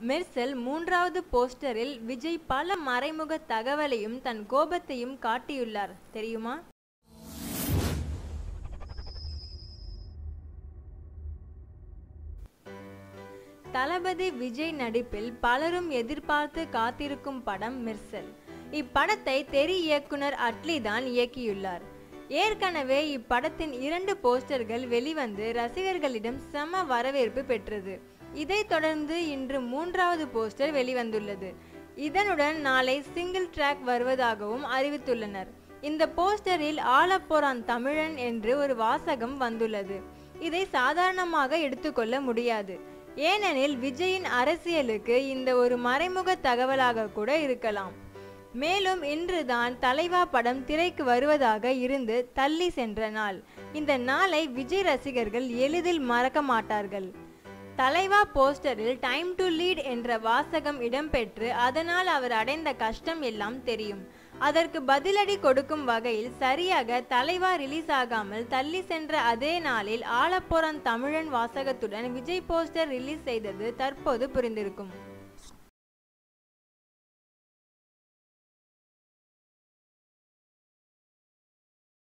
மெர்சல் மூன்றாவது போஸ்டரில் விஜய் பல மறைமுக தகவலையும் தன் கோபத்தையும் காட்டியுள்ளார் தெரியுமா தளபதி விஜய் நடிப்பில் பலரும் எதிர்பார்த்து காத்திருக்கும் படம் மிர்சல் இப்படத்தை தெரி இயக்குனர் அட்லி தான் இயக்கியுள்ளார் ஏற்கனவே இப்படத்தின் இரண்டு போஸ்டர்கள் வெளிவந்து ரசிகர்களிடம் செம வரவேற்பு பெற்றது இதைத் தொடர்ந்து இன்று மூன்றாவது போஸ்டர் வெளிவந்துள்ளது இதனுடன் நாளை சிங்கிள் ட்ராக் வருவதாகவும் அறிவித்துள்ளனர் இந்த போஸ்டரில் ஆலப்போரான் தமிழன் என்று ஒரு வாசகம் வந்துள்ளது இதை சாதாரணமாக எடுத்துக்கொள்ள முடியாது ஏனெனில் விஜயின் அரசியலுக்கு இந்த ஒரு மறைமுக தகவலாக கூட இருக்கலாம் மேலும் இன்றுதான் தலைவா படம் திரைக்கு வருவதாக இருந்து தள்ளி சென்ற நாள் இந்த நாளை விஜய் ரசிகர்கள் எளிதில் மறக்க மாட்டார்கள் தலைவா போஸ்டரில் டைம் டு லீட் என்ற வாசகம் இடம்பெற்று அதனால் அவர் அடைந்த கஷ்டம் எல்லாம் தெரியும் அதற்கு பதிலடி கொடுக்கும் வகையில் சரியாக தலைவா ரிலீஸ் ஆகாமல் தள்ளி சென்ற அதே நாளில் ஆலப்போரான் தமிழன் வாசகத்துடன் விஜய் போஸ்டர் ரிலீஸ் செய்தது தற்போது புரிந்திருக்கும்